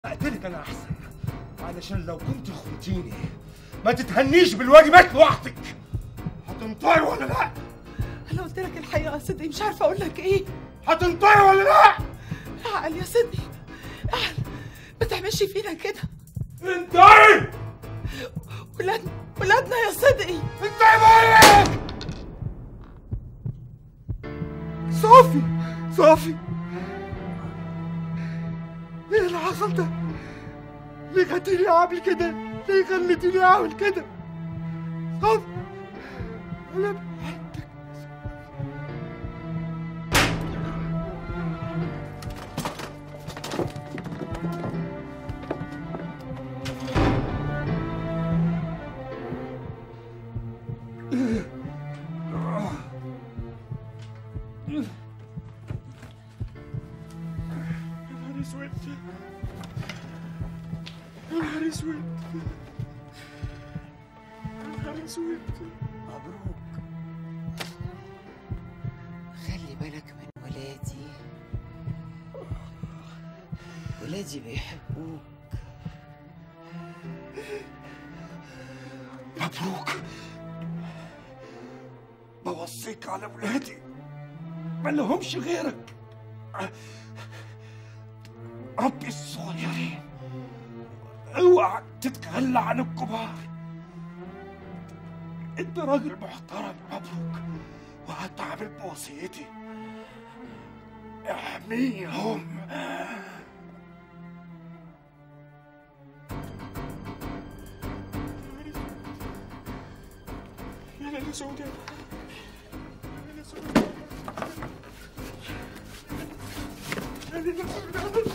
اقتلك انا احسن علشان لو كنت خنتيني ما تتهنيش بالواجبات لوحدك هتنطعي ولا لا انا قلت لك الحقيقه يا صدقي مش عارفه اقول لك ايه هتنطعي ولا لا اعقل يا صدقي اعقل ما تعملش فينا كده انطعي ولادنا ولادنا يا صدقي انطعي بقول لك صافي صافي ايه اللي حصل ده ليه خليتيني اعمل كده ليه خليتيني اعمل كده صافي انا بحبك يا نهار اسود يا نهار اسود يا نهار اسود مبروك خلي بالك من ولادي ولادي بيحبوك مبروك بوصيك على ولادي ما لهمش غيرك ربي الصغيرين اوعى تتخلى عن الكبار انت راجل محترم مبروك وهتعمل بوصيتي احميهم يا ليلى سوداء يا ليلى سوداء يا ليلى سوداء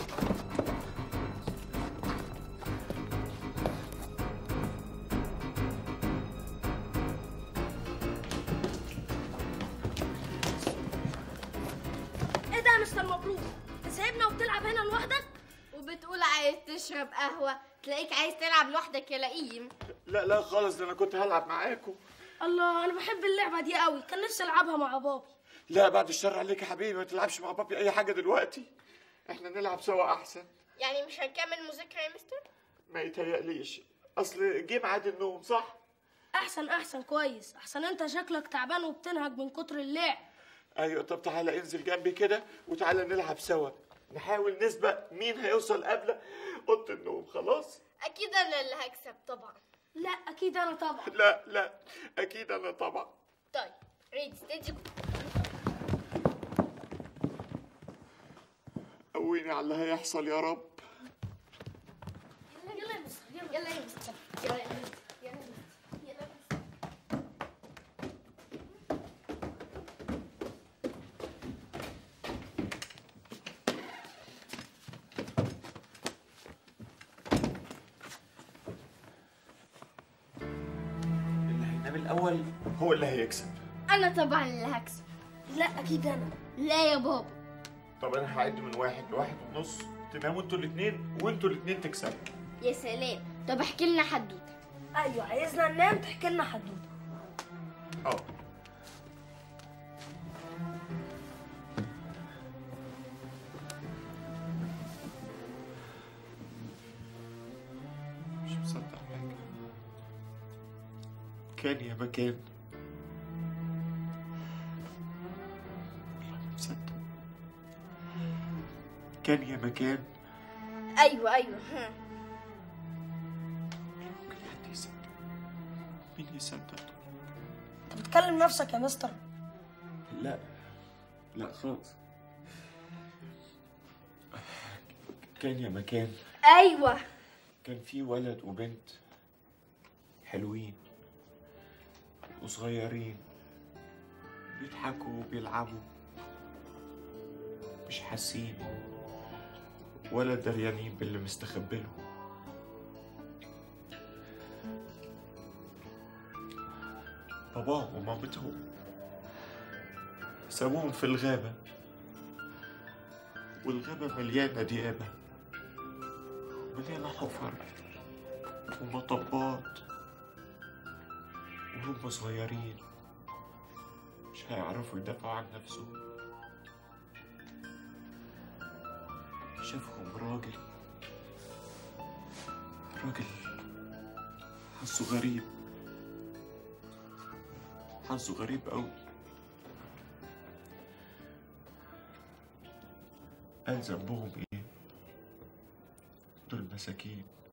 ايه ده يا مستر مبروك انت سايبنا وبتلعب هنا لوحدك وبتقول عايز تشرب قهوة تلاقيك عايز تلعب لوحدك يا لئيم لا لا خالص ده انا كنت هلعب معاكم الله انا بحب اللعبه دي قوي كان نفسي العبها مع بابي لا بعد الشر عليك يا حبيبي ما تلعبش مع بابي اي حاجه دلوقتي احنا نلعب سوا احسن يعني مش هنكمل مذاكرة يا مستر ما يتهيأليش اصل جه ميعاد النوم صح احسن احسن كويس احسن انت شكلك تعبان وبتنهج من كتر اللعب ايوه طب تعالى انزل جنبي كده وتعالى نلعب سوا نحاول نسبق مين هيوصل قبل اوضه النوم خلاص اكيد انا اللي هكسب طبعا لا اكيد انا طبعا لا لا اكيد انا طبعا طيب ريدي ستيدي قويني على اللي هيحصل يا رب يلا يا مستر يلا يا مستر يلا يا مستر يلا يا مستر يلا يا مستر اللي هينام الاول هو اللي هيكسب انا طبعا اللي هكسب لا اكيد انا لا يا بابا طب انا هعد من واحد لواحد ونص تناموا انتوا الاثنين وانتوا الاثنين تكسبوا يا سلام طب احكي لنا حدوته ايوه عايزنا ننام تحكي لنا حدوته اه مش مصدق حاجة كان يا مكان والله ما مصدق كان يا مكان ايوه ايوه ها ممكن حد يصدق مين يصدق انت بتكلم نفسك يا مستر لا لا خالص كان يا مكان ايوه كان في ولد وبنت حلوين وصغيرين بيضحكوا وبيلعبوا مش حاسين ولا دريانين باللي مستخبله باباهم ومامتهم سابوهم في الغابة والغابة مليانة ديابة مليانة حفر ومطبات وهم صغيرين مش هيعرفوا يدافعوا عن نفسهم شافهم راجل راجل حظه غريب حظه غريب أوي قال ذنبهم إيه؟ دول مساكين